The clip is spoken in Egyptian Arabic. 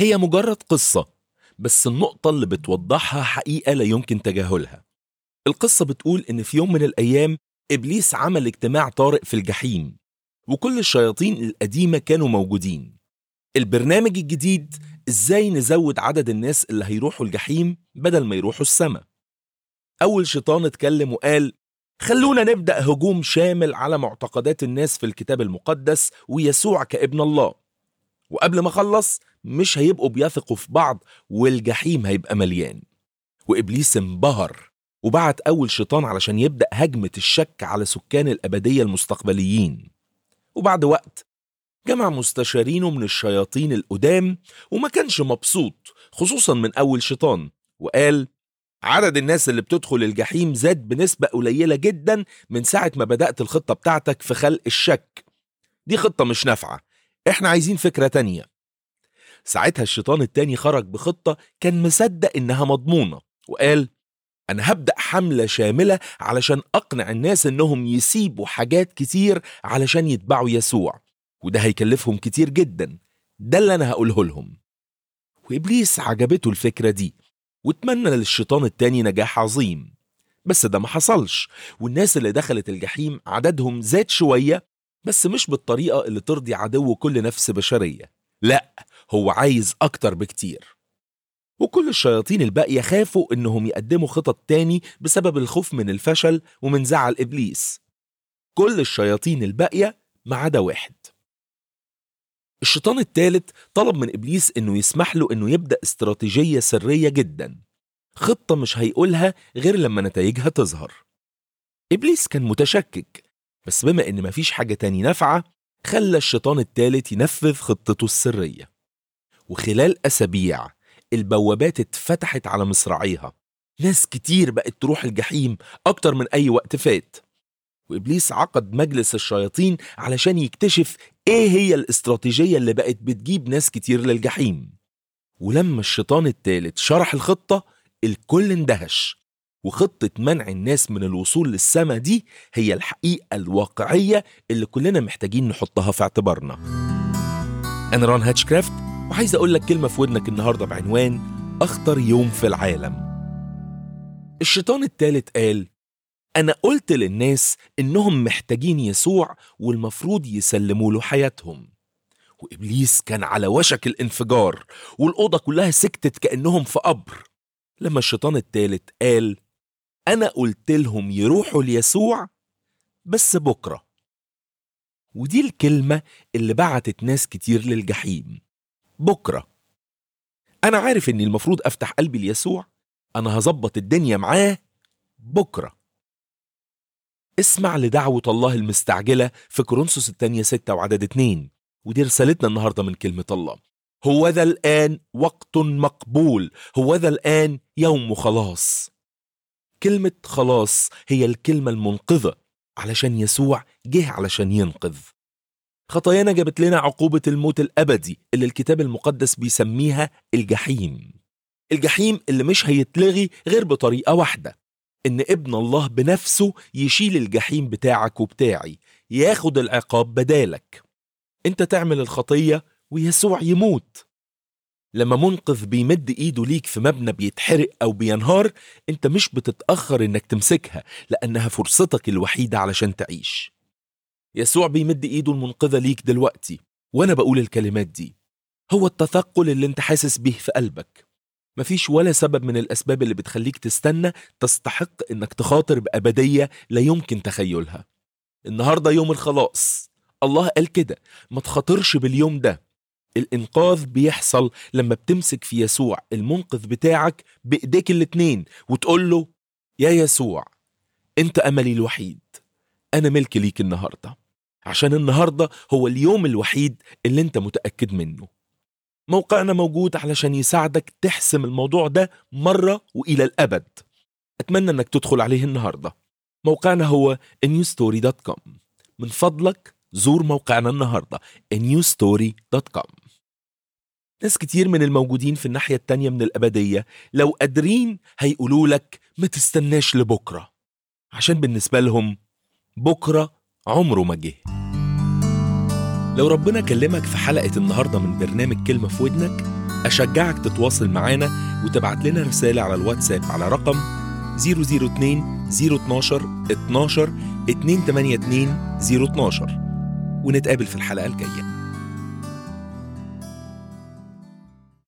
هي مجرد قصة بس النقطة اللي بتوضحها حقيقة لا يمكن تجاهلها القصة بتقول إن في يوم من الأيام إبليس عمل اجتماع طارئ في الجحيم وكل الشياطين القديمة كانوا موجودين البرنامج الجديد إزاي نزود عدد الناس اللي هيروحوا الجحيم بدل ما يروحوا السماء أول شيطان اتكلم وقال خلونا نبدأ هجوم شامل على معتقدات الناس في الكتاب المقدس ويسوع كابن الله وقبل ما أخلص مش هيبقوا بيثقوا في بعض والجحيم هيبقى مليان وإبليس انبهر وبعت أول شيطان علشان يبدأ هجمة الشك على سكان الأبدية المستقبليين وبعد وقت جمع مستشارينه من الشياطين القدام وما كانش مبسوط خصوصا من أول شيطان وقال عدد الناس اللي بتدخل الجحيم زاد بنسبة قليلة جدا من ساعة ما بدأت الخطة بتاعتك في خلق الشك دي خطة مش نافعة احنا عايزين فكرة تانية ساعتها الشيطان التاني خرج بخطة كان مصدق انها مضمونة وقال انا هبدأ حملة شاملة علشان اقنع الناس انهم يسيبوا حاجات كتير علشان يتبعوا يسوع وده هيكلفهم كتير جدا ده اللي انا هقوله لهم وابليس عجبته الفكرة دي واتمنى للشيطان التاني نجاح عظيم بس ده ما حصلش والناس اللي دخلت الجحيم عددهم زاد شوية بس مش بالطريقة اللي ترضي عدو كل نفس بشرية لا هو عايز أكتر بكتير وكل الشياطين الباقية خافوا إنهم يقدموا خطط تاني بسبب الخوف من الفشل ومن زعل إبليس كل الشياطين الباقية ما عدا واحد الشيطان الثالث طلب من إبليس إنه يسمح له إنه يبدأ استراتيجية سرية جدا خطة مش هيقولها غير لما نتائجها تظهر إبليس كان متشكك بس بما إن مفيش حاجة تاني نافعة خلى الشيطان الثالث ينفذ خطته السرية وخلال أسابيع البوابات اتفتحت على مصراعيها ناس كتير بقت تروح الجحيم أكتر من أي وقت فات وإبليس عقد مجلس الشياطين علشان يكتشف إيه هي الاستراتيجية اللي بقت بتجيب ناس كتير للجحيم ولما الشيطان الثالث شرح الخطة الكل اندهش وخطة منع الناس من الوصول للسما دي هي الحقيقة الواقعية اللي كلنا محتاجين نحطها في اعتبارنا أنا ران هاتشكرافت وعايز أقول لك كلمة في ودنك النهاردة بعنوان أخطر يوم في العالم الشيطان الثالث قال أنا قلت للناس إنهم محتاجين يسوع والمفروض يسلموا له حياتهم وإبليس كان على وشك الانفجار والأوضة كلها سكتت كأنهم في قبر لما الشيطان الثالث قال أنا قلت لهم يروحوا ليسوع بس بكرة ودي الكلمة اللي بعتت ناس كتير للجحيم بكرة أنا عارف إني المفروض أفتح قلبي ليسوع أنا هظبط الدنيا معاه بكرة اسمع لدعوة الله المستعجلة في كورنثوس الثانية ستة وعدد اتنين ودي رسالتنا النهاردة من كلمة الله هو ذا الآن وقت مقبول هو ذا الآن يوم خلاص كلمة خلاص هي الكلمة المنقذة علشان يسوع جه علشان ينقذ خطايانا جابت لنا عقوبة الموت الأبدي اللي الكتاب المقدس بيسميها الجحيم الجحيم اللي مش هيتلغي غير بطريقة واحدة إن ابن الله بنفسه يشيل الجحيم بتاعك وبتاعي ياخد العقاب بدالك انت تعمل الخطية ويسوع يموت لما منقذ بيمد ايده ليك في مبنى بيتحرق او بينهار انت مش بتتأخر انك تمسكها لانها فرصتك الوحيدة علشان تعيش يسوع بيمد ايده المنقذة ليك دلوقتي وانا بقول الكلمات دي هو التثقل اللي انت حاسس بيه في قلبك مفيش ولا سبب من الاسباب اللي بتخليك تستنى تستحق انك تخاطر بابدية لا يمكن تخيلها النهاردة يوم الخلاص الله قال كده ما تخاطرش باليوم ده الإنقاذ بيحصل لما بتمسك في يسوع المنقذ بتاعك بإيديك الاتنين وتقول له يا يسوع أنت أملي الوحيد أنا ملك ليك النهاردة عشان النهاردة هو اليوم الوحيد اللي أنت متأكد منه موقعنا موجود علشان يساعدك تحسم الموضوع ده مرة وإلى الأبد أتمنى أنك تدخل عليه النهاردة موقعنا هو newstory.com من فضلك زور موقعنا النهارده newstory.com ناس كتير من الموجودين في الناحية التانية من الأبدية لو قادرين هيقولوا لك ما تستناش لبكرة عشان بالنسبة لهم بكرة عمره ما جه لو ربنا كلمك في حلقة النهاردة من برنامج كلمة في ودنك أشجعك تتواصل معانا وتبعت لنا رسالة على الواتساب على رقم 002 012 12 282 012 ونتقابل في الحلقة الجاية